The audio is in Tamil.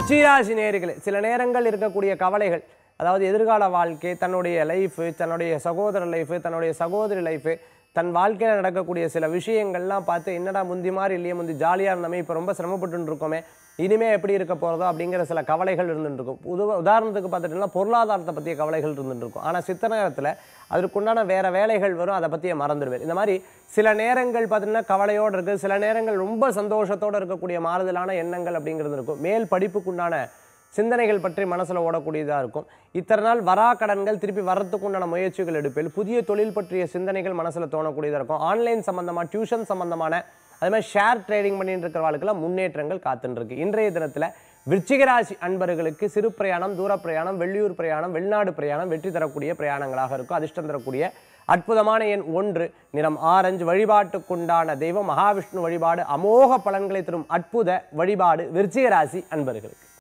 விருச்சிகராசி நேர்களே சில நேரங்கள் இருக்கக்கூடிய கவலைகள் அதாவது எதிர்கால வாழ்க்கை தன்னுடைய லைஃபு தன்னுடைய சகோதர லைஃபு தன்னுடைய சகோதரி லைஃபு தன் வாழ்க்கையில் நடக்கக்கூடிய சில விஷயங்கள்லாம் பார்த்து என்னடா முந்தி மாதிரி இல்லையே முந்தி ஜாலியாக இருந்தோமே இப்போ ரொம்ப சிரமப்பட்டு இருக்கோமே இனிமே எப்படி இருக்க போகிறதோ அப்படிங்கிற சில கவலைகள் இருந்துட்டு இருக்கும் உத உதாரணத்துக்கு பார்த்துட்டீங்கன்னா பொருளாதாரத்தை பற்றிய கவலைகள் இருந்துட்டு இருக்கும் ஆனால் சித்த நேரத்தில் அதற்குண்டான வேற வேலைகள் வரும் அதை பற்றிய மறந்துடுவேன் இந்த மாதிரி சில நேரங்கள் பார்த்தீங்கன்னா கவலையோடு இருக்குது சில நேரங்கள் ரொம்ப சந்தோஷத்தோடு இருக்கக்கூடிய மாறுதலான எண்ணங்கள் அப்படிங்கிறது இருக்கும் மேல் படிப்புக்குண்டான சிந்தனைகள் பற்றி மனசில் ஓடக்கூடியதாக இருக்கும் இத்தனை நாள் வரா கடன்கள் திருப்பி வரத்துக்கு உண்டான முயற்சிகள் எடுப்பில் புதிய தொழில் பற்றிய சிந்தனைகள் மனசில் தோணக்கூடியதாக இருக்கும் ஆன்லைன் சம்பந்தமாக டியூஷன் சம்பந்தமான அதே மாதிரி ஷேர் ட்ரேடிங் பண்ணிட்டு இருக்கிறவர்களுக்கெல்லாம் முன்னேற்றங்கள் காத்துட்டு இருக்கு இன்றைய தினத்தில் விருச்சிகராசி அன்பர்களுக்கு சிறு பிரயாணம் தூர பிரயாணம் வெளியூர் பிரயாணம் வெளிநாடு பிரயாணம் வெற்றி தரக்கூடிய பிரயாணங்களாக இருக்கும் அதிர்ஷ்டம் தரக்கூடிய அற்புதமான எண் ஒன்று நிறம் ஆரஞ்சு வழிபாட்டுக்குண்டான தெய்வம் மகாவிஷ்ணு வழிபாடு அமோக பலன்களை தரும் அற்புத வழிபாடு விருச்சிகராசி அன்பர்களுக்கு